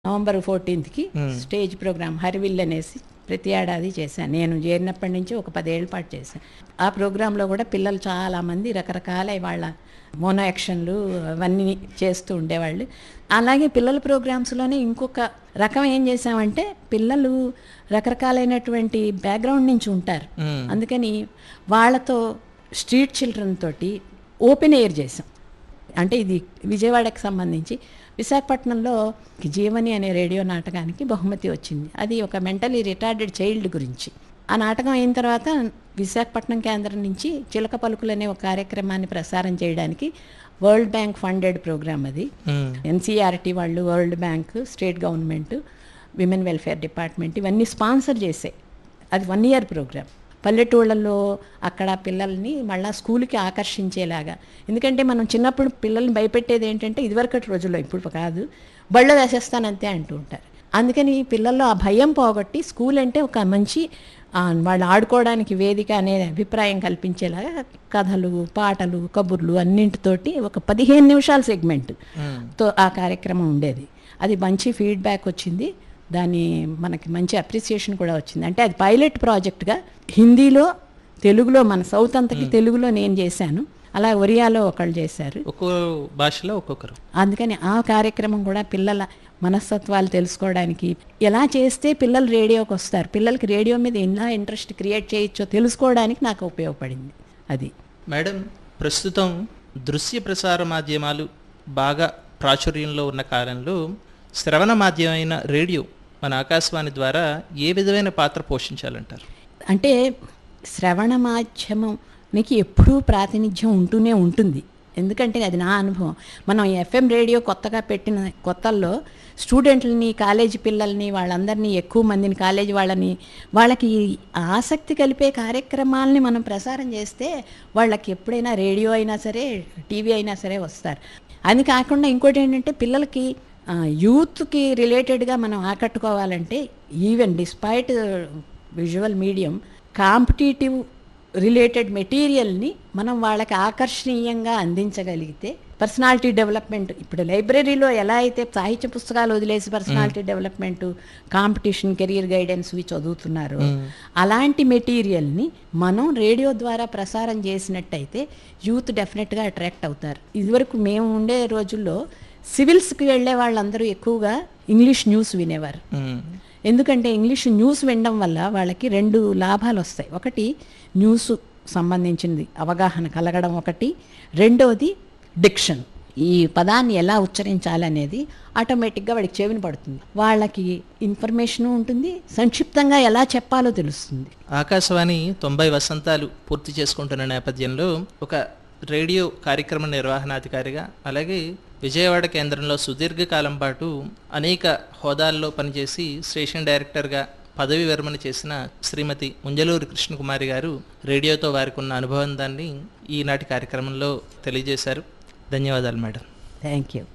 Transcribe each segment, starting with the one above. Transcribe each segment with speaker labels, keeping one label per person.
Speaker 1: November ఫోర్టీన్త్కి stage program హరివిల్ అనేసి ప్రతి ఏడాది చేశాను నేను చేరినప్పటి నుంచి ఒక పదేళ్ల పాటు చేశాను ఆ ప్రోగ్రాంలో కూడా పిల్లలు చాలామంది రకరకాల వాళ్ళ మోనో యాక్షన్లు అవన్నీ చేస్తూ ఉండేవాళ్ళు అలాగే పిల్లల ప్రోగ్రామ్స్లోనే ఇంకొక రకం ఏం చేసామంటే పిల్లలు రకరకాలైనటువంటి బ్యాక్గ్రౌండ్ నుంచి ఉంటారు అందుకని వాళ్ళతో స్ట్రీట్ చిల్డ్రన్ తోటి ఓపెన్ ఎయిర్ చేసాం అంటే ఇది విజయవాడకి సంబంధించి విశాఖపట్నంలో జీవని అనే రేడియో నాటకానికి బహుమతి వచ్చింది అది ఒక మెంటలీ రిటార్డెడ్ చైల్డ్ గురించి ఆ నాటకం అయిన తర్వాత విశాఖపట్నం కేంద్రం నుంచి చిలక పలుకులు అనే ఒక కార్యక్రమాన్ని ప్రసారం చేయడానికి వరల్డ్ బ్యాంక్ ఫండెడ్ ప్రోగ్రామ్ అది ఎన్సీఆర్టీ వాళ్ళు World Bank state government women welfare department ఇవన్నీ స్పాన్సర్ చేసాయి అది వన్ ఇయర్ ప్రోగ్రామ్ పల్లెటూళ్ళల్లో అక్కడ పిల్లల్ని మళ్ళా స్కూల్కి ఆకర్షించేలాగా ఎందుకంటే మనం చిన్నప్పుడు పిల్లల్ని భయపెట్టేది ఏంటంటే ఇదివరకటి రోజుల్లో ఇప్పుడు కాదు బళ్ళో వేసేస్తానంతే అంటూ ఉంటారు అందుకని పిల్లల్లో ఆ భయం పోగొట్టి స్కూల్ అంటే ఒక మంచి ఆ, వాళ్ళు ఆడుకోవడానికి వేదిక అనే అభిప్రాయం కల్పించేలాగా కథలు పాటలు కబుర్లు అన్నింటితోటి ఒక పదిహేను నిమిషాల సెగ్మెంట్ తో ఆ కార్యక్రమం ఉండేది అది మంచి ఫీడ్బ్యాక్ వచ్చింది దాని మనకి మంచి అప్రిసియేషన్ కూడా వచ్చింది అంటే అది పైలట్ ప్రాజెక్ట్గా హిందీలో తెలుగులో మన సౌత్ అంతకి తెలుగులో నేను చేశాను అలా ఒరియాలో ఒకళ్ళు చేశారు
Speaker 2: ఒక్కో భాషలో ఒక్కొక్కరు
Speaker 1: అందుకని ఆ కార్యక్రమం కూడా పిల్లల మనస్తత్వాలు తెలుసుకోవడానికి ఎలా చేస్తే పిల్లలు రేడియోకి వస్తారు పిల్లలకి రేడియో మీద ఎలా ఇంట్రెస్ట్ క్రియేట్ చేయొచ్చో తెలుసుకోవడానికి నాకు ఉపయోగపడింది అది
Speaker 2: మేడం ప్రస్తుతం దృశ్య ప్రసార మాధ్యమాలు బాగా ప్రాచుర్యంలో ఉన్న కాలంలో శ్రవణ మాధ్యమైన రేడియో మన ఆకాశవాణి ద్వారా ఏ విధమైన పాత్ర పోషించాలంటారు
Speaker 1: అంటే శ్రవణ మాధ్యమంకి ఎప్పుడూ ప్రాతినిధ్యం ఉంటూనే ఉంటుంది ఎందుకంటే అది నా అనుభవం మనం ఎఫ్ఎం రేడియో కొత్తగా పెట్టిన కొత్తల్లో స్టూడెంట్లని కాలేజీ పిల్లల్ని వాళ్ళందరినీ ఎక్కువ మందిని కాలేజీ వాళ్ళని వాళ్ళకి ఆసక్తి కలిపే కార్యక్రమాలని మనం ప్రసారం చేస్తే వాళ్ళకి ఎప్పుడైనా రేడియో అయినా సరే టీవీ అయినా సరే వస్తారు అది కాకుండా ఇంకోటి ఏంటంటే పిల్లలకి ఆ, యూత్కి రిలేటెడ్గా మనం ఆకట్టుకోవాలంటే even despite visual medium competitive related మెటీరియల్ని మనం వాళ్ళకి ఆకర్షణీయంగా అందించగలిగితే పర్సనాలిటీ డెవలప్మెంట్ ఇప్పుడు లైబ్రరీలో ఎలా అయితే సాహిత్య పుస్తకాలు వదిలేసి personality development competition career guidance ఇవి చదువుతున్నారు అలాంటి మెటీరియల్ని మనం రేడియో ద్వారా ప్రసారం చేసినట్టయితే యూత్ డెఫినెట్గా అట్రాక్ట్ అవుతారు ఇదివరకు మేము ఉండే రోజుల్లో సివిల్స్కి వెళ్ళే వాళ్ళందరూ ఎక్కువగా ఇంగ్లీష్ న్యూస్ వినేవారు
Speaker 2: మ్మ్.
Speaker 1: ఎందుకంటే ఇంగ్లీష్ న్యూస్ వినడం వల్ల వాళ్ళకి రెండు లాభాలు వస్తాయి ఒకటి న్యూస్ సంబంధించింది అవగాహన కలగడం ఒకటి రెండవది డిక్షన్ ఈ పదాన్ని ఎలా ఉచ్చరించాలనేది ఆటోమేటిక్గా వాడికి చెవిన పడుతుంది వాళ్ళకి ఇన్ఫర్మేషన్ ఉంటుంది సంక్షిప్తంగా ఎలా చెప్పాలో తెలుస్తుంది
Speaker 2: ఆకాశవాణి తొంభై వసంతాలు పూర్తి చేసుకుంటున్న నేపథ్యంలో ఒక రేడియో కార్యక్రమ నిర్వహణాధికారిగా అలాగే విజయవాడ కేంద్రంలో సుదీర్ఘకాలం పాటు అనేక హోదాల్లో పనిచేసి స్టేషన్ డైరెక్టర్గా పదవి విరమణ చేసిన శ్రీమతి ముంజలూరు కృష్ణకుమారి గారు రేడియోతో వారికి ఉన్న అనుభవందాన్ని ఈనాటి కార్యక్రమంలో తెలియజేశారు ధన్యవాదాలు మేడం
Speaker 1: థ్యాంక్ యూ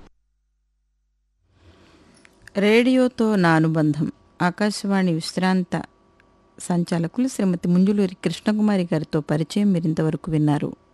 Speaker 3: రేడియోతో నా అనుబంధం ఆకాశవాణి విశ్రాంత సంచాలకులు శ్రీమతి ముంజులూరి కృష్ణకుమారి గారితో పరిచయం మీరింతవరకు విన్నారు